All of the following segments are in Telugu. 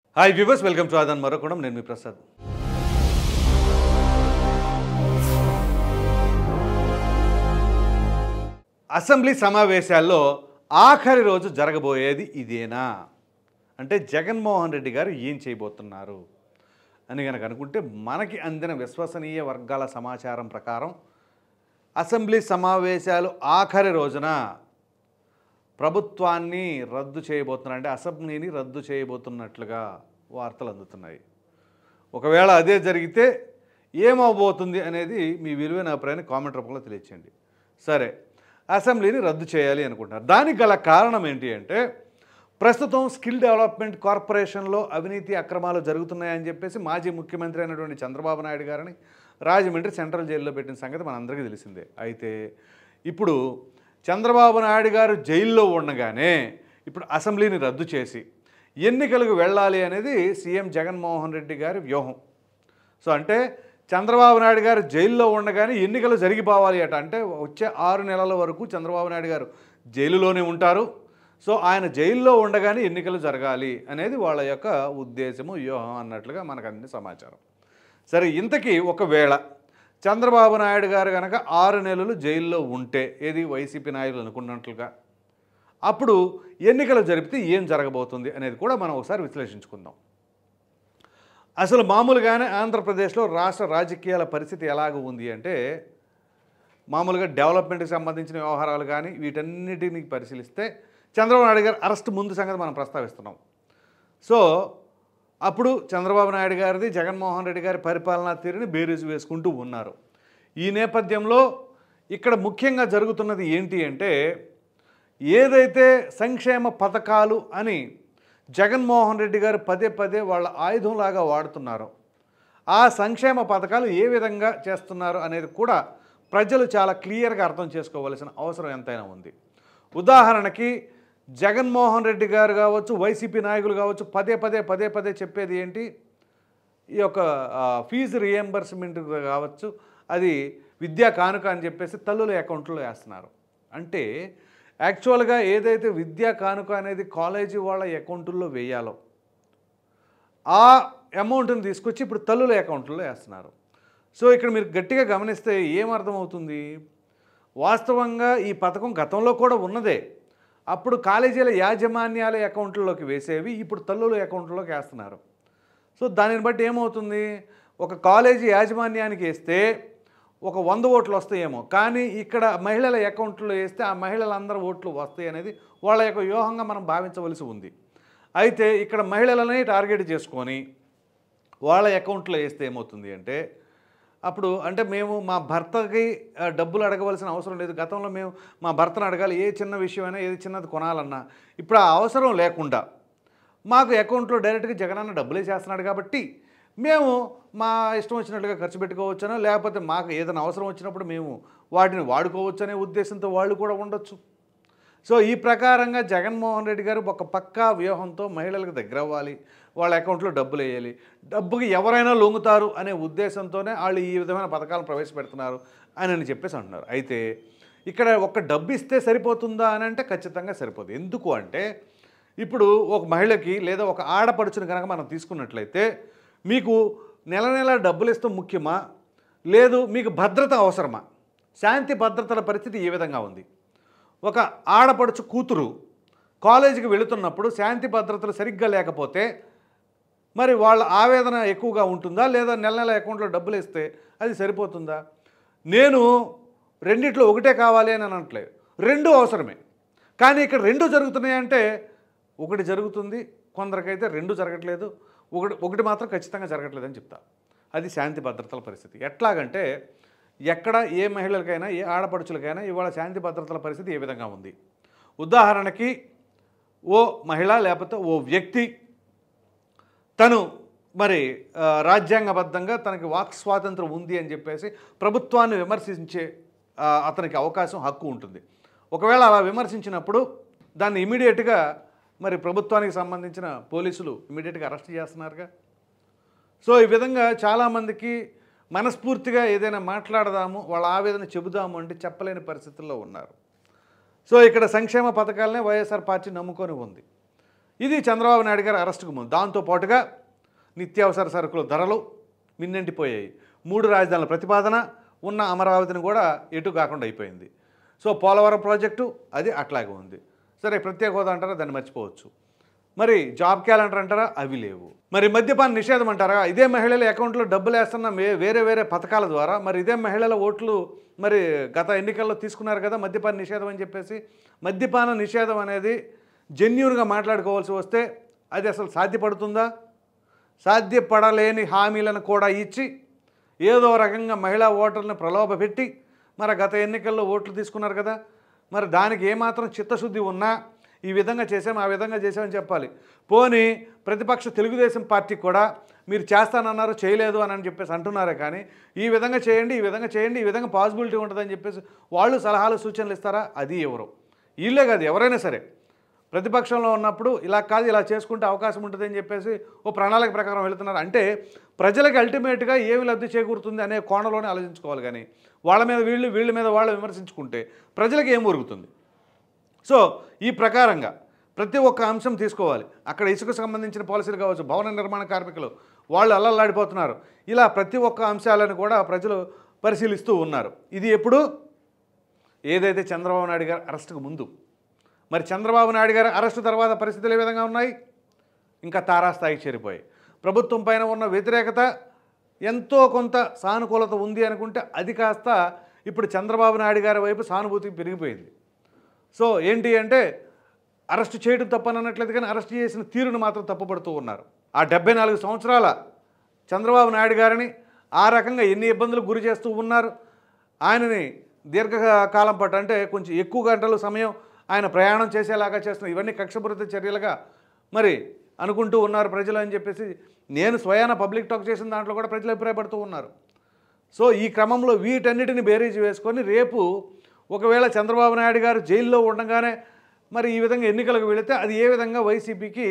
హాయ్ వ్యూవర్స్ వెల్కమ్ టు ఆదాన్ మరొకడం నేను మీ ప్రసాద్ అసెంబ్లీ సమావేశాల్లో ఆఖరి రోజు జరగబోయేది ఇదేనా అంటే జగన్మోహన్ రెడ్డి గారు ఏం చేయబోతున్నారు అని కనుక అనుకుంటే మనకి అందిన విశ్వసనీయ వర్గాల సమాచారం ప్రకారం అసెంబ్లీ సమావేశాలు ఆఖరి రోజున ప్రభుత్వాన్ని రద్దు చేయబోతున్నారు అంటే అసెంబ్లీని రద్దు చేయబోతున్నట్లుగా వార్తలు అందుతున్నాయి ఒకవేళ అదే జరిగితే ఏమవబోతుంది అనేది మీ విలువైన అభిప్రాయాన్ని కామెంట్ రూపంలో తెలియచేయండి సరే అసెంబ్లీని రద్దు చేయాలి అనుకుంటున్నారు దానికి గల కారణం ఏంటి అంటే ప్రస్తుతం స్కిల్ డెవలప్మెంట్ కార్పొరేషన్లో అవినీతి అక్రమాలు జరుగుతున్నాయని చెప్పేసి మాజీ ముఖ్యమంత్రి అయినటువంటి చంద్రబాబు నాయుడు గారిని రాజమండ్రి సెంట్రల్ జైల్లో పెట్టిన సంగతి మనందరికీ తెలిసిందే అయితే ఇప్పుడు చంద్రబాబు నాయుడు గారు జైల్లో ఉండగానే ఇప్పుడు అసెంబ్లీని రద్దు చేసి ఎన్నికలకు వెళ్ళాలి అనేది సీఎం జగన్మోహన్ రెడ్డి గారి వ్యూహం సో అంటే చంద్రబాబు నాయుడు గారు జైల్లో ఉండగానే ఎన్నికలు జరిగిపోవాలి అట అంటే వచ్చే ఆరు నెలల వరకు చంద్రబాబు నాయుడు గారు జైలులోనే ఉంటారు సో ఆయన జైల్లో ఉండగానే ఎన్నికలు జరగాలి అనేది వాళ్ళ యొక్క ఉద్దేశము వ్యూహం అన్నట్లుగా మనకు అందిన సమాచారం సరే ఇంతకీ ఒకవేళ చంద్రబాబు నాయుడు గారు కనుక ఆరు నెలలు జైల్లో ఉంటే ఏది వైసీపీ నాయకులు అనుకున్నట్లుగా అప్పుడు ఎన్నికలు జరిపితే ఏం జరగబోతుంది అనేది కూడా మనం ఒకసారి విశ్లేషించుకుందాం అసలు మామూలుగానే ఆంధ్రప్రదేశ్లో రాష్ట్ర రాజకీయాల పరిస్థితి ఎలాగ ఉంది అంటే మామూలుగా డెవలప్మెంట్కి సంబంధించిన వ్యవహారాలు కానీ వీటన్నిటిని పరిశీలిస్తే చంద్రబాబు నాయుడు గారు అరెస్ట్ ముందు సంగతి మనం ప్రస్తావిస్తున్నాం సో అప్పుడు చంద్రబాబు నాయుడు గారిది జగన్మోహన్ రెడ్డి గారి పరిపాలనా తీరుని బేరీజు వేసుకుంటూ ఉన్నారు ఈ నేపథ్యంలో ఇక్కడ ముఖ్యంగా జరుగుతున్నది ఏంటి అంటే ఏదైతే సంక్షేమ పథకాలు అని జగన్మోహన్ రెడ్డి గారు పదే పదే వాళ్ళ ఆయుధంలాగా వాడుతున్నారో ఆ సంక్షేమ పథకాలు ఏ విధంగా చేస్తున్నారు అనేది కూడా ప్రజలు చాలా క్లియర్గా అర్థం చేసుకోవాల్సిన అవసరం ఎంతైనా ఉంది ఉదాహరణకి జగన్మోహన్ రెడ్డి గారు కావచ్చు వైసీపీ నాయకులు కావచ్చు పదే పదే పదే పదే చెప్పేది ఏంటి ఈ యొక్క ఆ, ఫీజు రియంబర్స్మెంట్ కావచ్చు అది విద్యా కానుక అని చెప్పేసి తల్లుల అకౌంట్లో వేస్తున్నారు అంటే యాక్చువల్గా ఏదైతే విద్యా కానుక అనేది కాలేజీ వాళ్ళ అకౌంట్లో వేయాలో ఆ అమౌంట్ని తీసుకొచ్చి ఇప్పుడు తల్లుల అకౌంట్లో వేస్తున్నారు సో ఇక్కడ మీరు గట్టిగా గమనిస్తే ఏమర్థమవుతుంది వాస్తవంగా ఈ పథకం గతంలో కూడా ఉన్నదే అప్పుడు కాలేజీల యాజమాన్యాల అకౌంట్లలోకి వేసేవి ఇప్పుడు తల్లుల అకౌంట్లోకి వేస్తున్నారు సో దానిని బట్టి ఏమవుతుంది ఒక కాలేజీ యాజమాన్యానికి వేస్తే ఒక వంద ఓట్లు వస్తాయేమో కానీ ఇక్కడ మహిళల అకౌంట్లో వేస్తే ఆ మహిళలందరూ ఓట్లు వస్తాయి అనేది వాళ్ళ యొక్క వ్యూహంగా మనం భావించవలసి ఉంది అయితే ఇక్కడ మహిళలని టార్గెట్ చేసుకొని వాళ్ళ అకౌంట్లో వేస్తే ఏమవుతుంది అంటే అప్పుడు అంటే మేము మా భర్తకి ఆ, డబ్బులు అడగవలసిన అవసరం లేదు గతంలో మేము మా భర్తను అడగాలి ఏ చిన్న విషయమైనా ఏది చిన్నది కొనాలన్నా ఇప్పుడు ఆ అవసరం లేకుండా మాకు అకౌంట్లో డైరెక్ట్గా జగనన్న డబ్బులే చేస్తున్నాడు కాబట్టి మేము మా ఇష్టం వచ్చినట్లుగా ఖర్చు పెట్టుకోవచ్చనో లేకపోతే మాకు ఏదైనా అవసరం వచ్చినప్పుడు మేము వాటిని వాడుకోవచ్చు అనే ఉద్దేశంతో వాళ్ళు కూడా ఉండొచ్చు సో ఈ ప్రకారంగా జగన్మోహన్ రెడ్డి గారు ఒక పక్కా వ్యూహంతో మహిళలకు దగ్గర అవ్వాలి వాళ్ళ అకౌంట్లో డబ్బులు వేయాలి డబ్బుకి ఎవరైనా లొంగుతారు అనే ఉద్దేశంతోనే వాళ్ళు ఈ విధమైన పథకాలను ప్రవేశపెడుతున్నారు అని అని చెప్పేసి అంటున్నారు అయితే ఇక్కడ ఒక డబ్బు ఇస్తే సరిపోతుందా అని అంటే ఖచ్చితంగా సరిపోదు ఎందుకు అంటే ఇప్పుడు ఒక మహిళకి లేదా ఒక ఆడపడుచుని కనుక మనం తీసుకున్నట్లయితే మీకు నెల నెల డబ్బులు ఇస్తాం ముఖ్యమా లేదు మీకు భద్రత అవసరమా శాంతి భద్రతల పరిస్థితి ఏ విధంగా ఉంది ఒక ఆడపడుచు కూతురు కాలేజీకి వెళుతున్నప్పుడు శాంతి భద్రతలు సరిగ్గా లేకపోతే మరి వాళ్ళ ఆవేదన ఎక్కువగా ఉంటుందా లేదా నెల నెల అకౌంట్లో డబ్బులు ఇస్తే అది సరిపోతుందా నేను రెండిట్లో ఒకటే కావాలి అని అనట్లేదు రెండు అవసరమే కానీ ఇక్కడ రెండు జరుగుతున్నాయంటే ఒకటి జరుగుతుంది కొందరికైతే రెండు జరగట్లేదు ఒకటి ఒకటి మాత్రం ఖచ్చితంగా జరగట్లేదు అని చెప్తా అది శాంతి భద్రతల పరిస్థితి ఎట్లాగంటే ఎక్కడ ఏ మహిళలకైనా ఏ ఆడపడుచులకైనా ఇవాళ శాంతి భద్రతల పరిస్థితి ఏ విధంగా ఉంది ఉదాహరణకి ఓ మహిళ లేకపోతే ఓ వ్యక్తి తను మరి ఆ, రాజ్యాంగబద్ధంగా తనకి వాక్ స్వాతంత్రం ఉంది అని చెప్పేసి ప్రభుత్వాన్ని విమర్శించే ఆ, అతనికి అవకాశం హక్కు ఉంటుంది ఒకవేళ అలా విమర్శించినప్పుడు దాన్ని ఇమీడియట్గా మరి ప్రభుత్వానికి సంబంధించిన పోలీసులు ఇమీడియట్గా అరెస్ట్ చేస్తున్నారుగా సో ఈ విధంగా చాలామందికి మనస్ఫూర్తిగా ఏదైనా మాట్లాడదాము వాళ్ళ ఆవేదన చెబుదాము అంటే చెప్పలేని పరిస్థితుల్లో ఉన్నారు సో ఇక్కడ సంక్షేమ పథకాలనే వైఎస్ఆర్ పార్టీ నమ్ముకొని ఉంది ఇది చంద్రబాబు నాయుడు గారి అరెస్టుకు ముందు దాంతో పాటుగా నిత్యావసర సరుకుల ధరలు మిన్నెంటిపోయాయి మూడు రాజధానుల ప్రతిపాదన ఉన్న అమరావతిని కూడా ఎటు కాకుండా అయిపోయింది సో పోలవరం ప్రాజెక్టు అది అట్లాగే ఉంది సరే ప్రత్యేక హోదా అంటారా దాన్ని మర్చిపోవచ్చు మరి జాబ్ క్యాలెండర్ అంటారా అవి లేవు మరి మద్యపాన నిషేధం అంటారా ఇదే మహిళల అకౌంట్లో డబ్బులు వేస్తున్న మే- వేరే వేరే పథకాల ద్వారా మరి ఇదే మహిళల ఓట్లు మరి గత ఎన్నికల్లో తీసుకున్నారు కదా మద్యపాన నిషేధం అని చెప్పేసి మద్యపాన నిషేధం అనేది జెన్యున్గా మాట్లాడుకోవాల్సి వస్తే అది అసలు సాధ్యపడుతుందా సాధ్యపడలేని హామీలను కూడా ఇచ్చి ఏదో రకంగా మహిళా ఓటర్లను ప్రలోభపెట్టి మరి గత ఎన్నికల్లో ఓట్లు తీసుకున్నారు కదా మరి దానికి ఏమాత్రం చిత్తశుద్ధి ఉన్నా ఈ విధంగా చేసాం ఆ విధంగా చేసామని చెప్పాలి పోనీ ప్రతిపక్ష తెలుగుదేశం పార్టీ కూడా మీరు చేస్తానన్నారు చేయలేదు అని అని చెప్పేసి అంటున్నారే కానీ ఈ విధంగా చేయండి ఈ విధంగా చేయండి ఈ విధంగా పాసిబిలిటీ ఉంటుందని చెప్పేసి వాళ్ళు సలహాలు సూచనలు ఇస్తారా అది ఎవరు వీళ్ళే కాదు ఎవరైనా సరే ప్రతిపక్షంలో ఉన్నప్పుడు ఇలా కాదు ఇలా చేసుకుంటే అవకాశం ఉంటుంది అని చెప్పేసి ఓ ప్రణాళిక ప్రకారం వెళుతున్నారు అంటే ప్రజలకు అల్టిమేట్గా ఏమి లబ్ధి చేకూరుతుంది అనే కోణంలోనే ఆలోచించుకోవాలి కానీ వాళ్ళ మీద వీళ్ళు వీళ్ళ మీద వాళ్ళు విమర్శించుకుంటే ప్రజలకు ఏం ఒరుగుతుంది సో ఈ ప్రకారంగా ప్రతి ఒక్క అంశం తీసుకోవాలి అక్కడ ఇసుకు సంబంధించిన పాలసీలు కావచ్చు భవన నిర్మాణ కార్మికులు వాళ్ళు అల్లల్లాడిపోతున్నారు ఇలా ప్రతి ఒక్క అంశాలను కూడా ప్రజలు పరిశీలిస్తూ ఉన్నారు ఇది ఎప్పుడు ఏదైతే చంద్రబాబు నాయుడు గారి అరెస్టుకు ముందు మరి చంద్రబాబు నాయుడు గారి అరెస్టు తర్వాత పరిస్థితులు ఏ విధంగా ఉన్నాయి ఇంకా తారాస్థాయికి చేరిపోయాయి ప్రభుత్వం పైన ఉన్న వ్యతిరేకత ఎంతో కొంత సానుకూలత ఉంది అనుకుంటే అది కాస్త ఇప్పుడు చంద్రబాబు నాయుడు గారి వైపు సానుభూతి పెరిగిపోయింది సో ఏంటి అంటే అరెస్ట్ చేయడం తప్పనన్నట్లేదు కానీ అరెస్ట్ చేసిన తీరును మాత్రం తప్పుపడుతూ ఉన్నారు ఆ డెబ్బై నాలుగు సంవత్సరాల చంద్రబాబు నాయుడు గారిని ఆ రకంగా ఎన్ని ఇబ్బందులు గురి చేస్తూ ఉన్నారు ఆయనని దీర్ఘకాలం పాటు అంటే కొంచెం ఎక్కువ గంటల సమయం ఆయన ప్రయాణం చేసేలాగా చేస్తున్నారు ఇవన్నీ కక్షపూరిత చర్యలుగా మరి అనుకుంటూ ఉన్నారు ప్రజలు అని చెప్పేసి నేను స్వయాన పబ్లిక్ టాక్ చేసిన దాంట్లో కూడా ప్రజలు అభిప్రాయపడుతూ ఉన్నారు సో ఈ క్రమంలో వీటన్నిటిని బేరీజ్ వేసుకొని రేపు ఒకవేళ చంద్రబాబు నాయుడు గారు జైల్లో ఉండగానే మరి ఈ విధంగా ఎన్నికలకు వెళితే అది ఏ విధంగా వైసీపీకి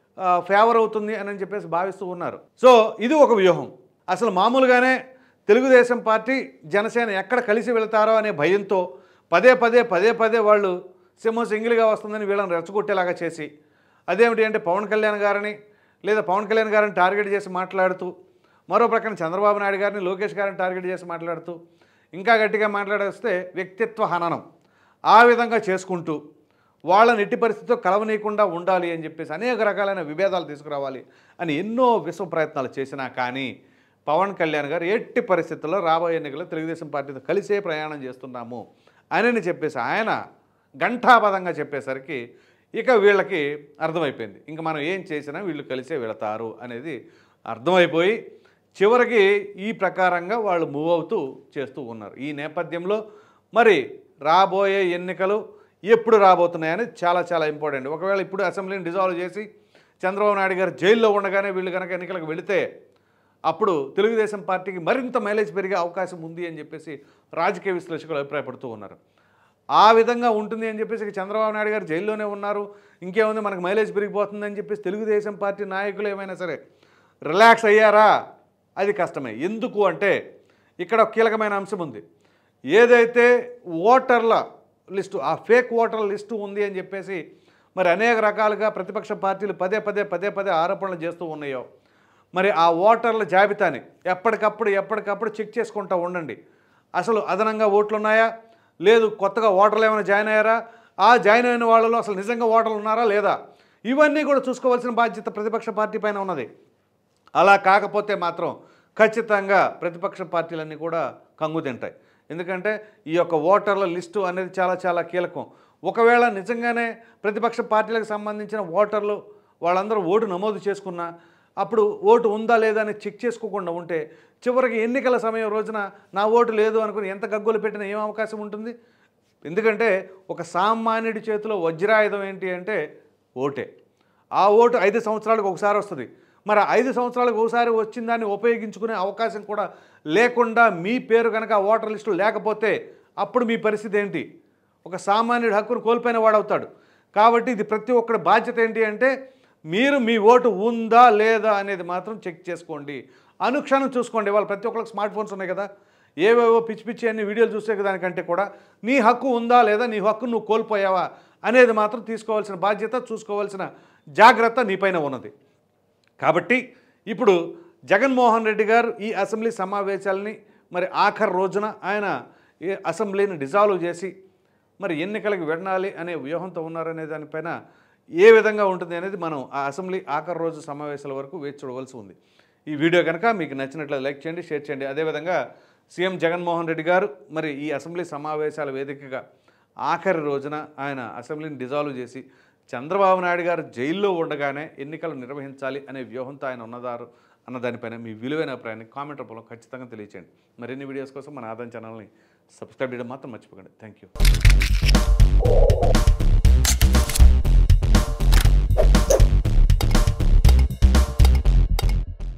ఫేవర్ అవుతుంది అని చెప్పేసి భావిస్తూ ఉన్నారు సో ఇది ఒక వ్యూహం అసలు మామూలుగానే తెలుగుదేశం పార్టీ జనసేన ఎక్కడ కలిసి వెళతారో అనే భయంతో పదే పదే పదే పదే వాళ్ళు సింహం సింగిల్గా వస్తుందని వీళ్ళని రెచ్చగొట్టేలాగా చేసి అదేమిటి అంటే పవన్ కళ్యాణ్ గారిని లేదా పవన్ కళ్యాణ్ గారిని టార్గెట్ చేసి మాట్లాడుతూ మరో ప్రక్కన చంద్రబాబు నాయుడు గారిని లోకేష్ గారిని టార్గెట్ చేసి మాట్లాడుతూ ఇంకా గట్టిగా మాట్లాడేస్తే వ్యక్తిత్వ హననం ఆ విధంగా చేసుకుంటూ వాళ్ళని ఎట్టి పరిస్థితితో కలవనీయకుండా ఉండాలి అని చెప్పేసి అనేక రకాలైన విభేదాలు తీసుకురావాలి అని ఎన్నో విశ్వ ప్రయత్నాలు చేసినా కానీ పవన్ కళ్యాణ్ గారు ఎట్టి పరిస్థితుల్లో రాబోయే ఎన్నికల్లో తెలుగుదేశం పార్టీతో కలిసే ప్రయాణం చేస్తున్నాము అని చెప్పేసి ఆయన ఘంటాపదంగా చెప్పేసరికి ఇక వీళ్ళకి అర్థమైపోయింది ఇంకా మనం ఏం చేసినా వీళ్ళు కలిసే వెళతారు అనేది అర్థమైపోయి చివరికి ఈ ప్రకారంగా వాళ్ళు మూవ్ అవుతూ చేస్తూ ఉన్నారు ఈ నేపథ్యంలో మరి రాబోయే ఎన్నికలు ఎప్పుడు రాబోతున్నాయని చాలా చాలా ఇంపార్టెంట్ ఒకవేళ ఇప్పుడు అసెంబ్లీని డిజాల్వ్ చేసి చంద్రబాబు నాయుడు గారు జైల్లో ఉండగానే వీళ్ళు కనుక ఎన్నికలకు వెళితే అప్పుడు తెలుగుదేశం పార్టీకి మరింత మైలేజ్ పెరిగే అవకాశం ఉంది అని చెప్పేసి రాజకీయ విశ్లేషకులు అభిప్రాయపడుతూ ఉన్నారు ఆ విధంగా ఉంటుంది అని చెప్పేసి ఇక చంద్రబాబు నాయుడు గారు జైల్లోనే ఉన్నారు ఇంకేముంది మనకు మైలేజ్ పెరిగిపోతుంది అని చెప్పేసి తెలుగుదేశం పార్టీ నాయకులు ఏమైనా సరే రిలాక్స్ అయ్యారా అది కష్టమే ఎందుకు అంటే ఇక్కడ ఒక కీలకమైన అంశం ఉంది ఏదైతే ఓటర్ల లిస్టు ఆ ఫేక్ ఓటర్ల లిస్టు ఉంది అని చెప్పేసి మరి అనేక రకాలుగా ప్రతిపక్ష పార్టీలు పదే పదే పదే పదే ఆరోపణలు చేస్తూ ఉన్నాయో మరి ఆ ఓటర్ల జాబితాని ఎప్పటికప్పుడు ఎప్పటికప్పుడు చెక్ చేసుకుంటూ ఉండండి అసలు అదనంగా ఓట్లు ఉన్నాయా లేదు కొత్తగా ఓటర్లు ఏమైనా జాయిన్ అయ్యారా ఆ జాయిన్ అయిన వాళ్ళలో అసలు నిజంగా ఓటర్లు ఉన్నారా లేదా ఇవన్నీ కూడా చూసుకోవాల్సిన బాధ్యత ప్రతిపక్ష పార్టీ పైన ఉన్నది అలా కాకపోతే మాత్రం ఖచ్చితంగా ప్రతిపక్ష పార్టీలన్నీ కూడా కంగు తింటాయి ఎందుకంటే ఈ యొక్క ఓటర్ల లిస్టు అనేది చాలా చాలా కీలకం ఒకవేళ నిజంగానే ప్రతిపక్ష పార్టీలకు సంబంధించిన ఓటర్లు వాళ్ళందరూ ఓటు నమోదు చేసుకున్నా అప్పుడు ఓటు ఉందా లేదా అని చెక్ చేసుకోకుండా ఉంటే చివరికి ఎన్నికల సమయం రోజున నా ఓటు లేదు అనుకుని ఎంత గగ్గోలు పెట్టినా ఏం అవకాశం ఉంటుంది ఎందుకంటే ఒక సామాన్యుడి చేతిలో వజ్రాయుధం ఏంటి అంటే ఓటే ఆ ఓటు ఐదు సంవత్సరాలకు ఒకసారి వస్తుంది మరి ఆ ఐదు సంవత్సరాలకు ఒకసారి వచ్చిన దాన్ని ఉపయోగించుకునే అవకాశం కూడా లేకుండా మీ పేరు కనుక ఆ ఓటర్ లిస్టు లేకపోతే అప్పుడు మీ పరిస్థితి ఏంటి ఒక సామాన్యుడి హక్కును కోల్పోయిన వాడవుతాడు కాబట్టి ఇది ప్రతి ఒక్కరి బాధ్యత ఏంటి అంటే మీరు మీ ఓటు ఉందా లేదా అనేది మాత్రం చెక్ చేసుకోండి అనుక్షణం చూసుకోండి వాళ్ళు ప్రతి ఒక్కరికి స్మార్ట్ ఫోన్స్ ఉన్నాయి కదా ఏవేవో పిచ్చి పిచ్చి అన్ని వీడియోలు చూసే దానికంటే కూడా నీ హక్కు ఉందా లేదా నీ హక్కు నువ్వు కోల్పోయావా అనేది మాత్రం తీసుకోవాల్సిన బాధ్యత చూసుకోవాల్సిన జాగ్రత్త నీపైన ఉన్నది కాబట్టి ఇప్పుడు జగన్మోహన్ రెడ్డి గారు ఈ అసెంబ్లీ సమావేశాలని మరి ఆఖరి రోజున ఆయన ఈ అసెంబ్లీని డిజాల్వ్ చేసి మరి ఎన్నికలకు వెళ్ళాలి అనే వ్యూహంతో ఉన్నారనే దానిపైన ఏ విధంగా ఉంటుంది అనేది మనం ఆ అసెంబ్లీ ఆఖరి రోజు సమావేశాల వరకు వేచి చూడవలసి ఉంది ఈ వీడియో కనుక మీకు నచ్చినట్లయితే లైక్ చేయండి షేర్ చేయండి అదేవిధంగా సీఎం జగన్మోహన్ రెడ్డి గారు మరి ఈ అసెంబ్లీ సమావేశాల వేదికగా ఆఖరి రోజున ఆయన అసెంబ్లీని డిజాల్వ్ చేసి చంద్రబాబు నాయుడు గారు జైల్లో ఉండగానే ఎన్నికలు నిర్వహించాలి అనే వ్యూహంతో ఆయన ఉన్నదారు అన్న దానిపైన మీ విలువైన అభిప్రాయాన్ని కామెంట్ రూపంలో ఖచ్చితంగా తెలియచేయండి మరిన్ని వీడియోస్ కోసం మన ఆదాయం ఛానల్ని సబ్స్క్రైబ్ చేయడం మాత్రం మర్చిపోకండి థ్యాంక్ యూ